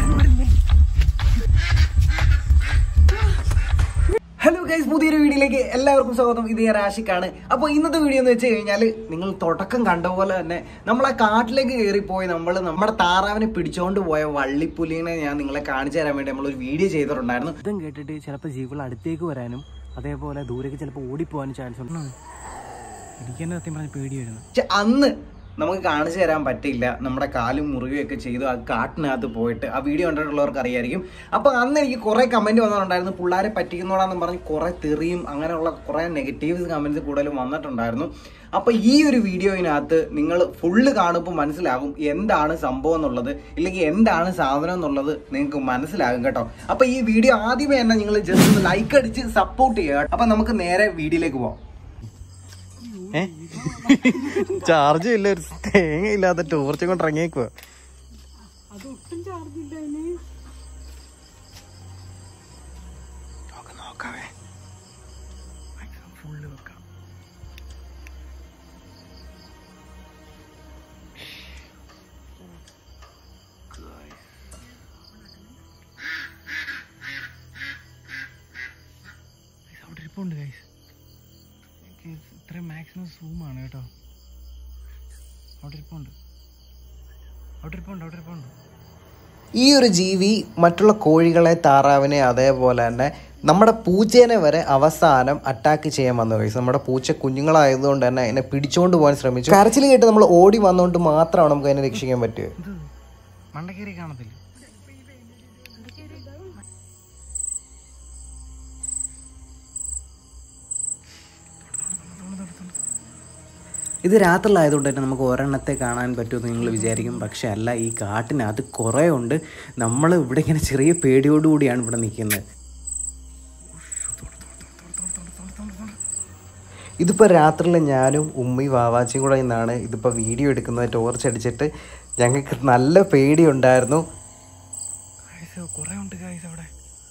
Hello guys പുതിയൊരു വീഡിയോയിലേക്ക് എല്ലാവർക്കും സ്വാഗതം ഇത് ഞാൻ ആഷിക്കാണ് അപ്പോൾ ഇന്നത്തെ വീഡിയോ എന്ന് വെച്ച് കഴിഞ്ഞാൽ നിങ്ങൾ തുടക്കം കണ്ട പോലെ തന്നെ നമ്മൾ ആ കാട്ടിലേക്ക് കയറിപ്പോയി നമ്മൾ നമ്മുടെ താറാവിനെ പിടിച്ചുകൊണ്ട് പോയ വള്ളിപ്പുലിനെ ഞാൻ നിങ്ങളെ കാണിച്ചു തരാൻ വേണ്ടി നമ്മളൊരു വീഡിയോ ചെയ്തിട്ടുണ്ടായിരുന്നു ശബ്ദം കേട്ടിട്ട് ചിലപ്പോൾ ജീവികൾ അടുത്തേക്ക് വരാനും അതേപോലെ ദൂരേക്ക് ചിലപ്പോൾ ഓടിപ്പോകാനും ചാൻസ് ഉണ്ട് എനിക്ക് തന്നെ സത്യം പറഞ്ഞ പേടി വരുന്നു പക്ഷെ അന്ന് നമുക്ക് കാണിച്ചു തരാൻ പറ്റില്ല നമ്മുടെ കാലും മുറിവുകയൊക്കെ ചെയ്തു ആ കാട്ടിനകത്ത് പോയിട്ട് ആ വീഡിയോ കണ്ടിട്ടുള്ളവർക്ക് അറിയായിരിക്കും അപ്പോൾ അന്ന് എനിക്ക് കുറേ കമൻറ്റ് വന്നിട്ടുണ്ടായിരുന്നു പിള്ളേരെ പറ്റിക്കുന്നോടാന്ന് പറഞ്ഞ് കുറേ തെറിയും അങ്ങനെയുള്ള കുറേ നെഗറ്റീവ്സ് കമൻറ്റ്സ് കൂടുതലും വന്നിട്ടുണ്ടായിരുന്നു അപ്പോൾ ഈ ഒരു വീഡിയോയിനകത്ത് നിങ്ങൾ ഫുള്ള് കാണുമ്പോൾ മനസ്സിലാകും എന്താണ് സംഭവം എന്നുള്ളത് ഇല്ലെങ്കിൽ എന്താണ് സാധനം എന്നുള്ളത് നിങ്ങൾക്ക് മനസ്സിലാകും കേട്ടോ അപ്പോൾ ഈ വീഡിയോ ആദ്യമേ തന്നെ നിങ്ങൾ ജസ്റ്റ് ഒന്ന് ലൈക്ക് അടിച്ച് സപ്പോർട്ട് ചെയ്യുക അപ്പോൾ നമുക്ക് നേരെ വീഡിയോയിലേക്ക് പോകാം ചാർജ് ഇല്ല ഒരു തേങ്ങ ഇല്ലാത്ത ടോർച്ച് കൊണ്ട് ഇറങ്ങിയേക്കുവാ നോക്കാവേ ഫുള്ള് വെക്കാം അവിടെ ഇരിപ്പുണ്ട് ഗൈസ് എനിക്ക് ഇത്രയും മാക്സിമം സൂമാണ് കേട്ടോ അവിടെ ഇരിപ്പുണ്ട് അവിടെ ഇരിപ്പുണ്ട് അവിടെ ഇരിപ്പുണ്ട് ഈ ഒരു ജീവി മറ്റുള്ള കോഴികളെ താറാവിനെ അതേപോലെ തന്നെ നമ്മുടെ പൂച്ചേനെ വരെ അവസാനം അറ്റാക്ക് ചെയ്യാൻ വന്നു കഴിച്ചു നമ്മുടെ പൂച്ച കുഞ്ഞുങ്ങളായതുകൊണ്ട് തന്നെ അതിനെ പിടിച്ചുകൊണ്ട് പോകാൻ ശ്രമിച്ചു കരച്ചിൽ കേട്ട് നമ്മൾ ഓടി വന്നുകൊണ്ട് മാത്രമാണ് നമുക്ക് അതിനെ രക്ഷിക്കാൻ പറ്റുക ഇത് മണ്ടക്കേറി കാണത്തില്ല ഇത് രാത്രിയിലായതുകൊണ്ട് തന്നെ നമുക്ക് ഒരെണ്ണത്തെ കാണാൻ പറ്റുമെന്ന് നിങ്ങൾ വിചാരിക്കും പക്ഷെ അല്ല ഈ കാട്ടിനകത്ത് കുറേ ഉണ്ട് നമ്മൾ ഇവിടെ ഇങ്ങനെ ചെറിയ പേടിയോടുകൂടിയാണ് ഇവിടെ നിൽക്കുന്നത് ഇതിപ്പോൾ രാത്രിയിൽ ഞാനും ഉമ്മി വാവാച്ചിയും കൂടെ നിന്നാണ് ഇതിപ്പോൾ വീഡിയോ എടുക്കുന്നത് ടോർച്ച് അടിച്ചിട്ട് ഞങ്ങൾക്ക് നല്ല പേടിയുണ്ടായിരുന്നു കുറേ ഉണ്ട് ഗായ്സ് അവിടെ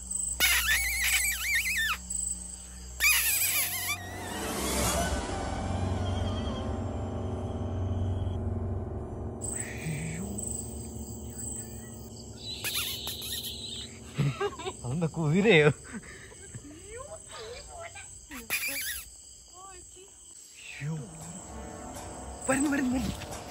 അതെന്താ കുതിരയോ വരുന്നു വരുന്നു വരുന്നു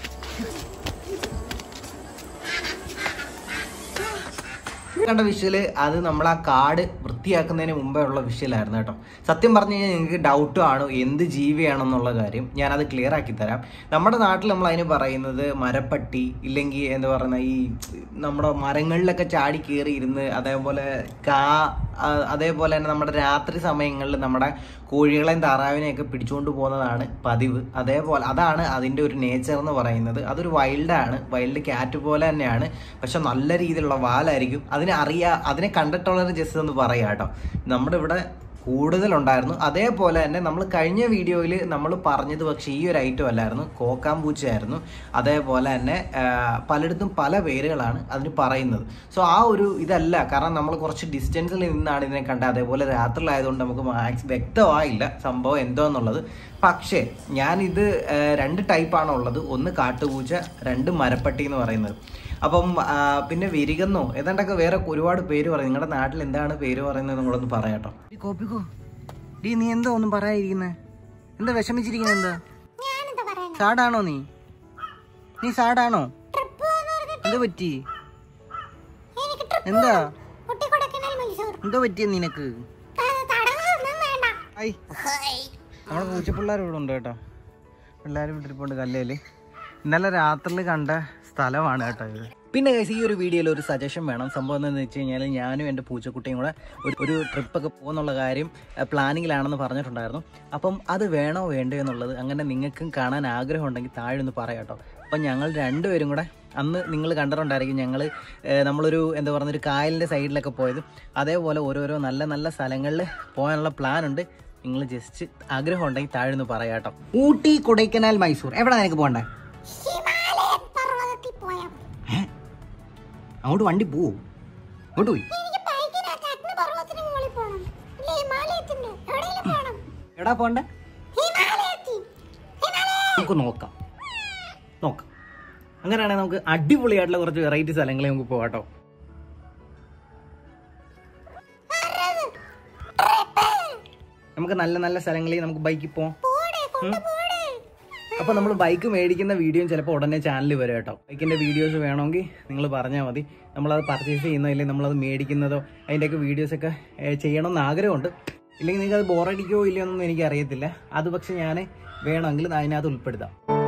കണ്ട വിഷ്വല് അത് നമ്മൾ ആ കാട് വൃത്തിയാക്കുന്നതിന് മുമ്പേ ഉള്ള വിഷ്വലായിരുന്നു കേട്ടോ സത്യം പറഞ്ഞു കഴിഞ്ഞാൽ നിങ്ങൾക്ക് ഡൗട്ടും ആണ് എന്ത് ജീവിയാണെന്നുള്ള കാര്യം ഞാനത് ക്ലിയർ ആക്കി തരാം നമ്മുടെ നാട്ടിൽ നമ്മൾ അതിന് പറയുന്നത് മരപ്പട്ടി ഇല്ലെങ്കിൽ എന്താ പറയുന്ന ഈ നമ്മുടെ മരങ്ങളിലൊക്കെ ചാടി കയറി ഇരുന്ന് അതേപോലെ കാ ആ, അതേപോലെ തന്നെ നമ്മുടെ രാത്രി സമയങ്ങളിൽ നമ്മുടെ കോഴികളെയും താറാവിനെയൊക്കെ പിടിച്ചുകൊണ്ട് പോകുന്നതാണ് പതിവ് അതേപോലെ അതാണ് അതിൻ്റെ ഒരു നേച്ചർ എന്ന് പറയുന്നത് അതൊരു വൈൽഡാണ് വൈൽഡ് ക്യാറ്റ് പോലെ തന്നെയാണ് പക്ഷെ നല്ല രീതിയിലുള്ള വാലായിരിക്കും അതിനെ അറിയാ അതിനെ കണ്ടിട്ടുള്ളവർ ജസ്റ്റ് ഒന്ന് പറയാം കേട്ടോ നമ്മുടെ ഇവിടെ കൂടുതലുണ്ടായിരുന്നു അതേപോലെ തന്നെ നമ്മൾ കഴിഞ്ഞ വീഡിയോയിൽ നമ്മൾ പറഞ്ഞത് പക്ഷേ ഈ ഒരു ഐറ്റം അല്ലായിരുന്നു കോക്കാമ്പൂച്ചയായിരുന്നു അതേപോലെ തന്നെ ആ, പലയിടത്തും പല പേരുകളാണ് അതിന് പറയുന്നത് സോ ആ ഒരു ഇതല്ല കാരണം നമ്മൾ കുറച്ച് ഡിസ്റ്റൻസിൽ നിന്നാണ് ഇതിനെ കണ്ടത് അതേപോലെ രാത്രിയിലായതുകൊണ്ട് നമുക്ക് മാക്സ് വ്യക്തമായില്ല സംഭവം എന്തോ എന്നുള്ളത് പക്ഷേ ഞാനിത് ആ, രണ്ട് ടൈപ്പാണ് ഉള്ളത് ഒന്ന് കാട്ടുപൂച്ച രണ്ട് മരപ്പട്ടി എന്ന് പറയുന്നത് അപ്പം ആ, പിന്നെ വിരികന്നോ ഏതാണ്ടൊക്കെ വേറെ ഒരുപാട് പേര് പറയും നിങ്ങളുടെ നാട്ടിൽ എന്താണ് പേര് പറയുന്നത് നിങ്ങളൊന്ന് പറയാട്ടോ കോപ്പിക്കോ ഡീ നീ എന്താ ഒന്നും പറയാതിരിക്കുന്നേ എന്താ വിഷമിച്ചിരിക്കുന്നത് എന്താ സാഡാണോ നീ നീ സാഡാണോ എന്താ പറ്റി എന്താ എന്താ പറ്റിയ നിനക്ക് ഹായ് നമ്മുടെ പൂച്ചപ്പിള്ളേർ ഇവിടെ ഉണ്ട് കേട്ടോ പിള്ളേർ വിട്ടിരിപ്പുണ്ട് കല്ലേല് ഇന്നലെ രാത്രിയിൽ കണ്ട സ്ഥലമാണ് കേട്ടോ ഇത് പിന്നെ guys, ഈ ഒരു വീഡിയോയിൽ ഒരു സജഷൻ വേണം സംഭവം എന്താണെന്ന് വെച്ച് കഴിഞ്ഞാൽ ഞാനും എൻ്റെ പൂച്ചക്കുട്ടിയും കൂടെ ഒരു ഒരു ട്രിപ്പൊക്കെ പോകുന്നുള്ള കാര്യം പ്ലാനിങ്ങിലാണെന്ന് പറഞ്ഞിട്ടുണ്ടായിരുന്നു അപ്പം അത് വേണോ വേണ്ടോ എന്നുള്ളത് അങ്ങനെ നിങ്ങൾക്കും കാണാൻ ആഗ്രഹം ഉണ്ടെങ്കിൽ താഴെ ഒന്ന് പറയാം കേട്ടോ അപ്പം ഞങ്ങൾ രണ്ടുപേരും കൂടെ അന്ന് നിങ്ങൾ കണ്ടിട്ടുണ്ടായിരിക്കും ഞങ്ങൾ നമ്മളൊരു എന്താ പറയുക ഒരു കായലിൻ്റെ സൈഡിലൊക്കെ പോയത് അതേപോലെ ഓരോരോ നല്ല നല്ല സ്ഥലങ്ങളിൽ പോകാനുള്ള പ്ലാൻ ഉണ്ട് നിങ്ങൾ ജസ്റ്റ് ആഗ്രഹം ഉണ്ടെങ്കിൽ താഴെ ഒന്ന് പറയാം കേട്ടോ ഊട്ടി കൊടൈക്കനാൽ മൈസൂർ എവിടെ നിനക്ക് പോകണ്ടേ ഏ? അങ്ങോട്ട് വണ്ടി പോവും അങ്ങോട്ട് പോയി എടാ പോണ്ടേ നമുക്ക് നോക്കാം നോക്കാം അങ്ങനെയാണെങ്കിൽ നമുക്ക് അടിപൊളിയായിട്ടുള്ള കുറച്ച് വെറൈറ്റി സ്ഥലങ്ങളെ നമുക്ക് പോകാട്ടോ നമുക്ക് നല്ല നല്ല സ്ഥലങ്ങളിൽ നമുക്ക് ബൈക്കിൽ പോവാം അപ്പോൾ നമ്മൾ ബൈക്ക് മേടിക്കുന്ന വീഡിയോ ചിലപ്പോൾ ഉടനെ ചാനലിൽ വരും കേട്ടോ ബൈക്കിൻ്റെ വീഡിയോസ് വേണമെങ്കിൽ നിങ്ങൾ പറഞ്ഞാൽ മതി നമ്മളത് പർച്ചേസ് ചെയ്യുന്നോ ഇല്ലെങ്കിൽ നമ്മളത് മേടിക്കുന്നതോ അതിൻ്റെയൊക്കെ വീഡിയോസൊക്കെ ഏഹ്, ചെയ്യണമെന്ന് ആഗ്രഹമുണ്ട് ഇല്ലെങ്കിൽ നിങ്ങൾക്ക് അത് ബോറടിക്കോ ഇല്ലയോ എന്നൊന്നും എനിക്ക് അറിയത്തില്ല അത് പക്ഷെ ഞാൻ വേണമെങ്കിൽ അതിനകത്ത് ഉൾപ്പെടുത്താം